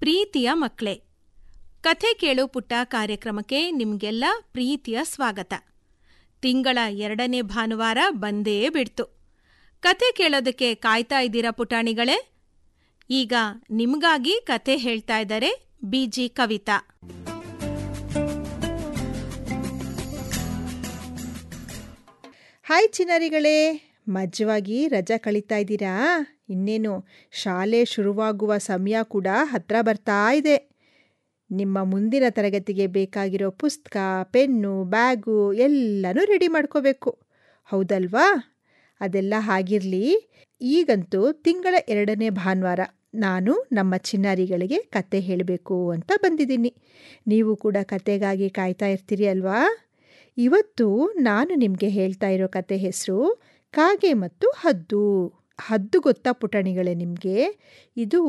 ಪ್ರೀತಿಯ ಮಕ್ಕಳೇ ಕಥೆ ಕೇಳು ಪುಟ್ಟ ಕಾರ್ಯಕ್ರಮಕ್ಕೆ ನಿಮಗೆಲ್ಲ ಪ್ರೀತಿಯ ಸ್ವಾಗತ ತಿಂಗಳ ಎರಡನೇ ಭಾನುವಾರ ಬಂದೇ ಬಿಡ್ತು ಕತೆ ಕೇಳೋದಕ್ಕೆ ಕಾಯ್ತಾ ಇದ್ದೀರಾ ಪುಟಾಣಿಗಳೇ ಈಗ ನಿಮಗಾಗಿ ಕತೆ ಹೇಳ್ತಾ ಇದ್ದಾರೆ ಬಿಜಿ ಕವಿತಾ ಹಾಯ್ ಚಿನ್ನರಿಗಳೇ ಮಜ್ಜವಾಗಿ ರಜಾ ಕಳೀತಾ ಇದ್ದೀರಾ ಇನ್ನೇನು ಶಾಲೆ ಶುರುವಾಗುವ ಸಮಯ ಕೂಡ ಹತ್ರ ಬರ್ತಾ ಇದೆ ನಿಮ್ಮ ಮುಂದಿನ ತರಗತಿಗೆ ಬೇಕಾಗಿರೋ ಪುಸ್ತಕ ಪೆನ್ನು ಬ್ಯಾಗು ಎಲ್ಲನೂ ರೆಡಿ ಮಾಡ್ಕೋಬೇಕು ಹೌದಲ್ವಾ ಅದೆಲ್ಲ ಹಾಗಿರಲಿ ಈಗಂತೂ ತಿಂಗಳ ಎರಡನೇ ಭಾನುವಾರ ನಾನು ನಮ್ಮ ಚಿನ್ನಾರಿಗಳಿಗೆ ಕತೆ ಹೇಳಬೇಕು ಅಂತ ಬಂದಿದ್ದೀನಿ ನೀವು ಕೂಡ ಕತೆಗಾಗಿ ಕಾಯ್ತಾ ಇರ್ತೀರಿ ಅಲ್ವಾ ಇವತ್ತು ನಾನು ನಿಮಗೆ ಹೇಳ್ತಾ ಇರೋ ಕತೆ ಹೆಸರು ಕಾಗೆ ಮತ್ತು ಹದ್ದು ಹದ್ದು ಗೊತ್ತಾ ಪುಟಾಣಿಗಳೇ ನಿಮಗೆ ಇದು